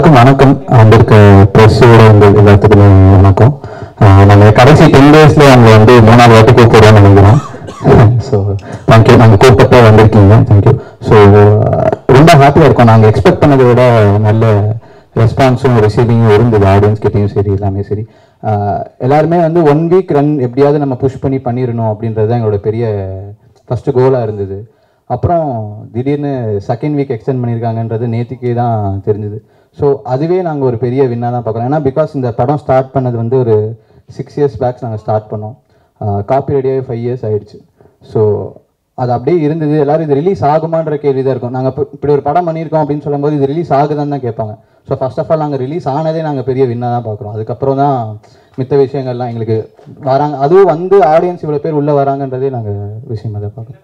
எல்லாருக்கும் வணக்கம் வந்திருக்க ப்ரெஸ்ஸோட வந்து எல்லாத்துக்குமே வணக்கம் ஆஹ் நாங்க கடைசி டென் டேஸ்ல அவங்க வந்து மூணாவது வாட்டி கூப்பிடுறோம்னு நினைக்கிறோம் ஸோ தேங்க்யூ நாங்கள் கூப்பிட்டப்ப வந்திருக்கீங்க தேங்க்யூ ஸோ ரொம்ப ஹாப்பியாக இருக்கோம் நாங்கள் எக்ஸ்பெக்ட் பண்ணதை விட நல்ல ரெஸ்பான்ஸும் ரிசீவிங்கும் இருந்தது ஆடியன்ஸ் கிட்டேயும் சரி எல்லாமே சரி ஆஹ் எல்லாருமே வந்து ஒன் வீக் ரன் எப்படியாவது நம்ம புஷ் பண்ணி பண்ணிடணும் அப்படின்றது தான் எங்களோட பெரிய ஃபர்ஸ்ட் கோலாக இருந்தது அப்புறம் திடீர்னு செகண்ட் வீக் எக்ஸ்டெண்ட் பண்ணியிருக்காங்கன்றது நேற்றுக்கே தான் தெரிஞ்சுது ஸோ அதுவே நாங்கள் ஒரு பெரிய வின்னாக தான் பார்க்குறோம் ஏன்னா பிகாஸ் இந்த படம் ஸ்டார்ட் பண்ணது வந்து ஒரு சிக்ஸ் இயர்ஸ் பேக்ஸ் நாங்கள் ஸ்டார்ட் பண்ணோம் காப்பி ரெடியாகவே ஃபைவ் இயர்ஸ் ஆயிடுச்சு ஸோ அது அப்படியே இருந்தது எல்லாரும் இது ரிலீஸ் ஆகுமான்ற கேள்வி தான் இருக்கும் நாங்கள் இப்படி ஒரு படம் பண்ணியிருக்கோம் அப்படின்னு சொல்லும்போது இது ரிலீஸ் ஆகுதான்னு தான் கேட்பாங்க ஸோ ஃபர்ஸ்ட் ஆஃப் ஆல் நாங்கள் ரிலீஸ் ஆனதே நாங்கள் பெரிய வின்னாக தான் பார்க்குறோம் அதுக்கப்புறம் தான் மித்த விஷயங்கள்லாம் எங்களுக்கு வராங்க அதுவும் வந்து ஆடியன்ஸ் இவ்வளோ பேர் உள்ளே வராங்கன்றதே நாங்கள் விஷயமாக தான் பார்க்குறோம்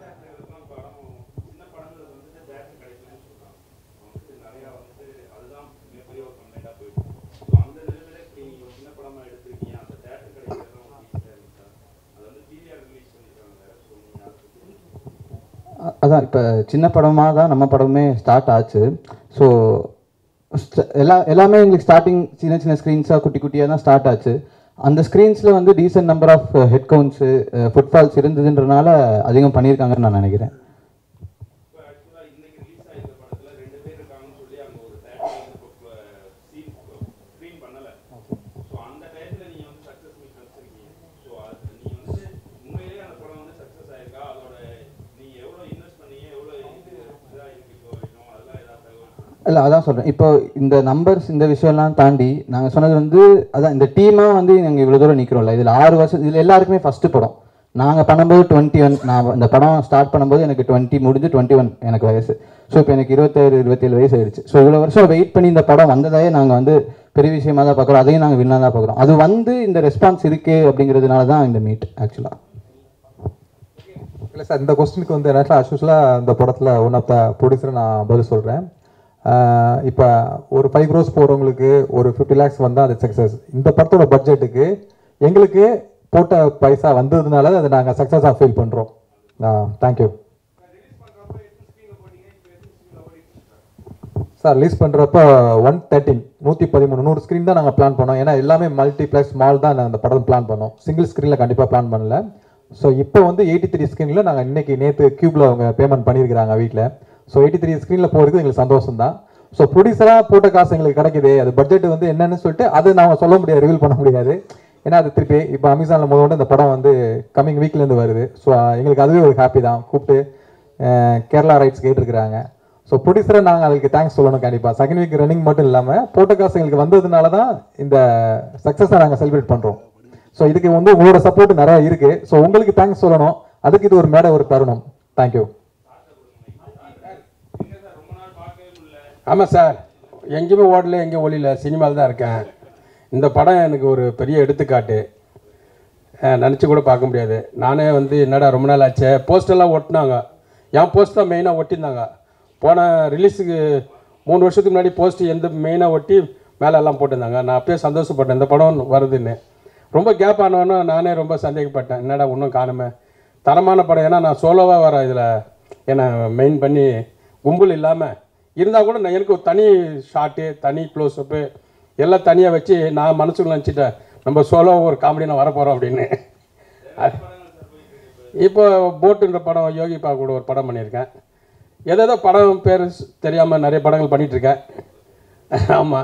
அ- அதான் இப்போ சின்ன படமாக தான் நம்ம படமே ஸ்டார்ட் ஆச்சு ஸோ எல்லா எல்லாமே எங்களுக்கு ஸ்டார்டிங் சின்ன சின்ன ஸ்க்ரீன்ஸாக குட்டி குட்டியாக தான் ஸ்டார்ட் ஆச்சு அந்த ஸ்க்ரீன்ஸில் வந்து decent number of head counts footfalls இருந்ததுன்றனால அதிகம் பண்ணியிருக்காங்கன்னு நான் நினைக்கிறேன் இல்லை அதான் சொல்கிறேன் இப்போ இந்த நம்பர்ஸ் இந்த விஷயம்லாம் தாண்டி நாங்கள் சொன்னது வந்து அதான் இந்த டீமாக வந்து நாங்கள் இவ்வளோ தூரம் நிற்கிறோம்ல இதில் ஆறு வருஷம் இதில் எல்லாருக்குமே ஃபஸ்ட்டு படம் நாங்கள் பண்ணும்போது டுவெண்ட்டி ஒன் நான் இந்த படம் ஸ்டார்ட் பண்ணும்போது எனக்கு டுவெண்ட்டி முடிஞ்சு டுவெண்ட்டி ஒன் எனக்கு வயசு ஸோ இப்போ எனக்கு இருபத்தேழு இருபத்தேழு வயசு ஆயிடுச்சு ஸோ இவ்வளோ வருஷம் வெயிட் பண்ணி இந்த படம் வந்ததையே நாங்கள் வந்து பெரிய விஷயமா தான் பார்க்குறோம் அதையும் நாங்கள் வின்னா தான் பார்க்குறோம் அது வந்து இந்த ரெஸ்பான்ஸ் இருக்கே அப்படிங்கிறதுனால தான் இந்த மீட் ஆக்சுவலாக இல்லை சார் இந்த கொஸ்டினுக்கு வந்து என்ன அஸ்யூஸ்வலாக இந்த படத்தில் ஒன் ஆஃப் த ப்ரொடியூசரை நான் பதில் சொல்கிறேன் இப்போ ஒரு ஃபைவ் க்ரோஸ் போகிறவங்களுக்கு ஒரு ஃபிஃப்டி லேக்ஸ் வந்தால் அது சக்ஸஸ் இந்த படத்தோட பட்ஜெட்டுக்கு எங்களுக்கு போட்ட பைசா வந்ததுனால அதை நாங்கள் சக்ஸஸாக ஃபீல் பண்ணுறோம் தேங்க்யூ சார் ரிலீஸ் பண்ணுறப்ப ஒன் தேர்ட்டின் நூற்றி பதிமூணு நூறு ஸ்க்ரீன் தான் நாங்கள் பிளான் பண்ணோம் ஏன்னா எல்லாமே மல்டிப்ளெக்ஸ் மால் தான் அந்த படம் பிளான் பண்ணோம் சிங்கிள் ஸ்க்ரீனில் கண்டிப்பாக பிளான் பண்ணல ஸோ இப்போ வந்து எயிட்டி த்ரீ ஸ்க்ரீனில் நாங்கள் இன்னைக்கு நேற்று க்யூப்பில் அவங்க பேமெண்ட் பண்ணியிருக்கிறாங்க வீட்டில் ஸோ எயிட்டி த்ரீ ஸ்க்ரீனில் போகிறது எங்களுக்கு சந்தோஷம் தான் ஸோ ப்ரொடியூசராக போட்ட காசு எங்களுக்கு கிடைக்குது அது பட்ஜெட் வந்து என்னன்னு சொல்லிட்டு அது நாங்கள் சொல்ல முடியாது ரிவீல் பண்ண முடியாது ஏன்னா அது திருப்பி இப்போ அமேசானில் முதல்ல இந்த படம் வந்து கம்மிங் வீக்லேருந்து வருது ஸோ எங்களுக்கு அதுவே ஒரு ஹாப்பி தான் கூப்பிட்டு அஹ், கேரளா ரைட்ஸ் கேட்டிருக்கிறாங்க ஸோ ப்ரொடியூசரை நாங்கள் அதுக்கு தேங்க்ஸ் சொல்லணும் கண்டிப்பாக செகண்ட் வீக் ரன்னிங் மட்டும் இல்லாமல் போட்ட காசு எங்களுக்கு வந்ததுனால தான் இந்த சக்ஸஸை நாங்கள் செலிப்ரேட் பண்ணுறோம் ஸோ இதுக்கு வந்து உங்களோட சப்போர்ட் நிறைய இருக்குது ஸோ உங்களுக்கு தேங்க்ஸ் சொல்லணும் அதுக்கு இது ஒரு மேடை ஒரு தருணம் தேங்க்யூ ஆமாம் சார் எங்கேயுமே ஓடல எங்கேயும் ஒளியில சினிமாவில் தான் இருக்கேன் இந்த படம் எனக்கு ஒரு பெரிய எடுத்துக்காட்டு நினச்சி கூட பார்க்க முடியாது நானே வந்து என்னடா ரொம்ப நாள் ஆச்சு போஸ்டெல்லாம் ஒட்டினாங்க என் போஸ்ட் தான் மெயினாக ஒட்டியிருந்தாங்க போன ரிலீஸுக்கு மூணு வருஷத்துக்கு முன்னாடி போஸ்ட் எந்த மெயினாக ஒட்டி மேலே எல்லாம் போட்டிருந்தாங்க நான் அப்பயே சந்தோஷப்பட்டேன் இந்த படம் வருதுன்னு ரொம்ப கேப் ஆனவொன்னே நானே ரொம்ப சந்தேகப்பட்டேன் என்னடா இன்னும் காணுமே தரமான படம் ஏன்னா நான் சோலோவாக வரேன் இதில் என்னை மெயின் பண்ணி கும்பல் இல்லாமல் இருந்தால் கூட நான் எனக்கு ஒரு தனி ஷாட்டு தனி க்ளோஸ்அப்பு எல்லாம் தனியாக வச்சு நான் மனசுக்குள்ள நினச்சிட்டேன் நம்ம சோலோ ஒரு காமெடி நான் வரப்போகிறோம் அப்படின்னு அது- இப்போ போட்டுன்ற படம் யோகி பா கூட ஒரு படம் பண்ணியிருக்கேன் ஏதேதோ படம் பேர் தெரியாமல் நிறைய படங்கள் பண்ணிட்டு இருக்கேன் ஆமாம்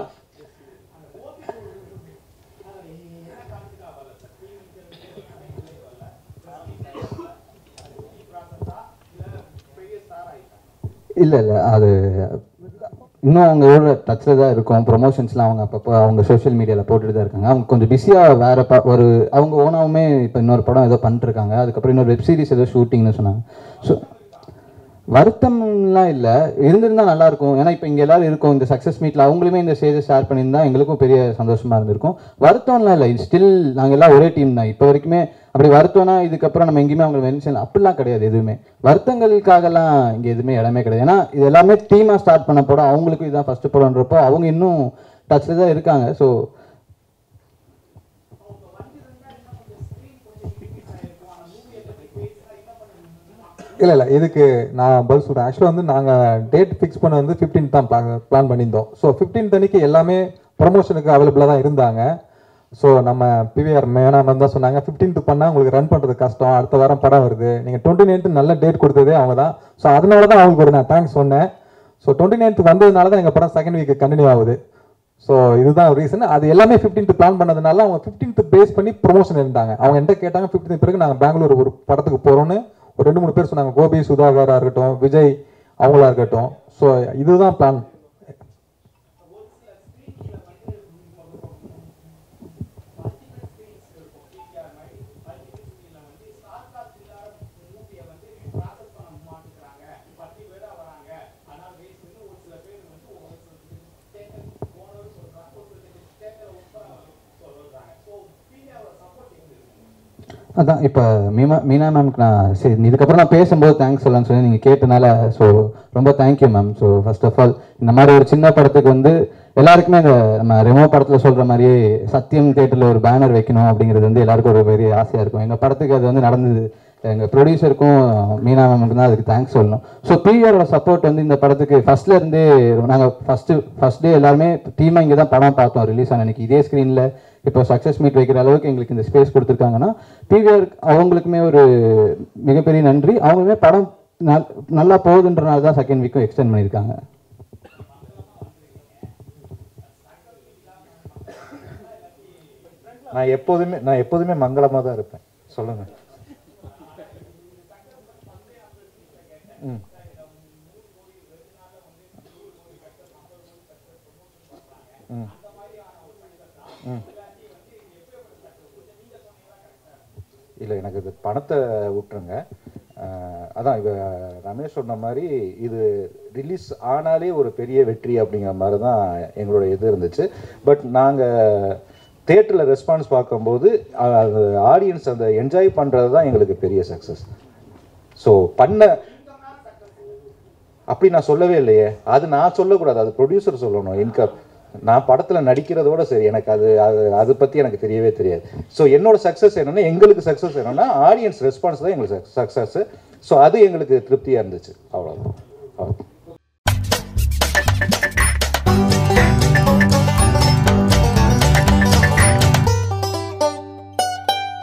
இல்லை இல்லை அது இன்னும் அவங்க ஊரில் டச்சில் தான் இருக்கும் ப்ரொமோஷன்ஸ்லாம் அவங்க அப்பப்போ அவங்க சோஷியல் மீடியாவில் போட்டுட்டு தான் இருக்காங்க அவங்க கொஞ்சம் பிஸியாக வேற ப ஒரு அவங்க ஓனாவுமே இப்போ இன்னொரு படம் ஏதோ பண்ணிட்டுருக்காங்க அதுக்கப்புறம் இன்னொரு வெப் சீரிஸ் ஏதோ ஷூட்டிங்னு சொன்னாங்க ஸோ வருத்தம்லாம் இல்லை இருந்திருந்தா நல்லா இருக்கும் ஏன்னா இப்போ இங்கே எல்லாரும் இருக்கோம் இந்த சக்ஸஸ் மீட்டில் அவங்களுமே இந்த ஸ்டேஜை ஷேர் பண்ணியிருந்தா எங்களுக்கும் பெரிய சந்தோஷமா இருந்திருக்கும் வருத்தம்லாம் இல்லை ஸ்டில் நாங்கள் எல்லாம் ஒரே டீம் தான் இப்போ வரைக்குமே அப்படி வருத்தம்னா இதுக்கப்புறம் நம்ம எங்கேயுமே அவங்க மென்ஷன் அப்படிலாம் கிடையாது எதுவுமே வருத்தங்களுக்காகலாம் இங்கே எதுவுமே இடமே கிடையாது ஏன்னா இது எல்லாமே டீமாக ஸ்டார்ட் பண்ண படம் அவங்களுக்கும் இதுதான் ஃபர்ஸ்ட் படம்ன்றப்போ அவங்க இன்னும் டச்சில் தான் இருக்காங்க ஸோ இல்லை இல்லை இதுக்கு நான் பதில் சொல்கிறேன் ஆக்சுவலாக வந்து நாங்கள் டேட் ஃபிக்ஸ் பண்ண வந்து 15th தான் பிளான் பிளான் பண்ணியிருந்தோம் ஸோ 15th அன்னைக்கு எல்லாமே ப்ரமோஷனுக்கு அவைலபிளாக தான் இருந்தாங்க ஸோ நம்ம பிவிஆர் மேனாமன் தான் சொன்னாங்க 15th பண்ணால் உங்களுக்கு ரன் பண்ணுறது கஷ்டம் அடுத்த வாரம் படம் வருது நீங்கள் டுவெண்ட்டி நைன்த்து நல்ல டேட் கொடுத்ததே அவங்க தான் ஸோ அதனால தான் அவங்களுக்கு ஒரு நான் தேங்க்ஸ் சொன்னேன் ஸோ டுவெண்ட்டி நைன்த் வந்ததுனால தான் எங்கள் படம் செகண்ட் வீக் கண்டினியூ ஆகுது ஸோ இதுதான் ரீசன் அது எல்லாமே 15th பிளான் பண்ணதுனால அவங்க 15th பேஸ் பண்ணி ப்ரொமோஷன் இருந்தாங்க அவங்க என்கிட்ட கேட்டாங்க 15th பிறகு நாங்கள் பெங்களூர் ஒரு படத்துக்கு போகிறோன்னு ஒரு ரெண்டு மூணு பேர் சொன்னாங்க கோபி சுதாகரா இருக்கட்டும் விஜய் அவங்களா இருக்கட்டும் ஸோ இதுதான் பிளான் அதான் இப்போ மீனா மீனா மேம்க்கு நான் சரி இதுக்கப்புறம் நான் பேசும்போது தேங்க்ஸ் சொல்லலாம்னு சொல்லி நீங்கள் கேட்டனால ஸோ ரொம்ப thank you ma'am so first of all இந்த மாதிரி ஒரு சின்ன படத்துக்கு வந்து எல்லாருக்குமே இந்த நம்ம ரெமோ படத்தில் சொல்கிற மாதிரியே சத்தியம் தேட்டரில் ஒரு பேனர் வைக்கணும் அப்படிங்கிறது வந்து எல்லாருக்கும் ஒரு பெரிய ஆசையாக இருக்கும் எங்கள் படத்துக்கு அது வந்து நடந்தது எங்கள் ப்ரொடியூசருக்கும் மீனா மேமுக்கு தான் அதுக்கு தேங்க்ஸ் சொல்லணும் ஸோ பிஆரோட சப்போர்ட் வந்து இந்த படத்துக்கு ஃபர்ஸ்ட்ல இருந்தே நாங்கள் ஃபஸ்ட்டு ஃபர்ஸ்ட் டே எல்லாருமே டீமாக இங்கே தான் படம் பார்த்தோம் ரிலீஸ் ஆன அன்னைக்கு இதே ஸ்க்ரீனில் இப்போ சக்ஸஸ் மீட் வைக்கிற அளவுக்கு எங்களுக்கு இந்த ஸ்பேஸ் கொடுத்துருக்காங்கன்னா பிவிஆர் அவங்களுக்குமே ஒரு மிகப்பெரிய நன்றி அவங்களுமே படம் நல்- நல்லா போகுதுன்றனால தான் செகண்ட் வீக்கும் எக்ஸ்டெண்ட் பண்ணியிருக்காங்க நான் எப்போதுமே நான் எப்போதுமே மங்களமாக தான் இருப்பேன் சொல்லுங்க ம் ம் ம் இல்லை எனக்கு இது பணத்தை விட்டுருங்க அஹ், அதான் இவ ரமேஷ் சொன்ன மாதிரி இது ரிலீஸ் ஆனாலே ஒரு பெரிய வெற்றி அப்படிங்கிற மாதிரி தான் எங்களோட இது இருந்துச்சு பட் நாங்கள் தேட்டரில் ரெஸ்பான்ஸ் பார்க்கும்போது அஹ், அது ஆடியன்ஸ் அந்த என்ஜாய் பண்ணுறது தான் எங்களுக்கு பெரிய சக்ஸஸ் ஸோ பண்ண அப்படி நான் சொல்லவே இல்லையே அது நான் சொல்லக்கூடாது அது ப்ரொடியூசர் சொல்லணும் இன்கம் நான் படத்தில் நடிக்கிறதோட சரி எனக்கு அது அது அதை பற்றி எனக்கு தெரியவே தெரியாது ஸோ என்னோட சக்ஸஸ் என்னன்னா எங்களுக்கு சக்ஸஸ் என்னன்னா ஆடியன்ஸ் ரெஸ்பான்ஸ் தான் எங்களுக்கு சக்ஸஸ் ஸோ அது எங்களுக்கு திருப்தியாக இருந்துச்சு அவ்வளோதான்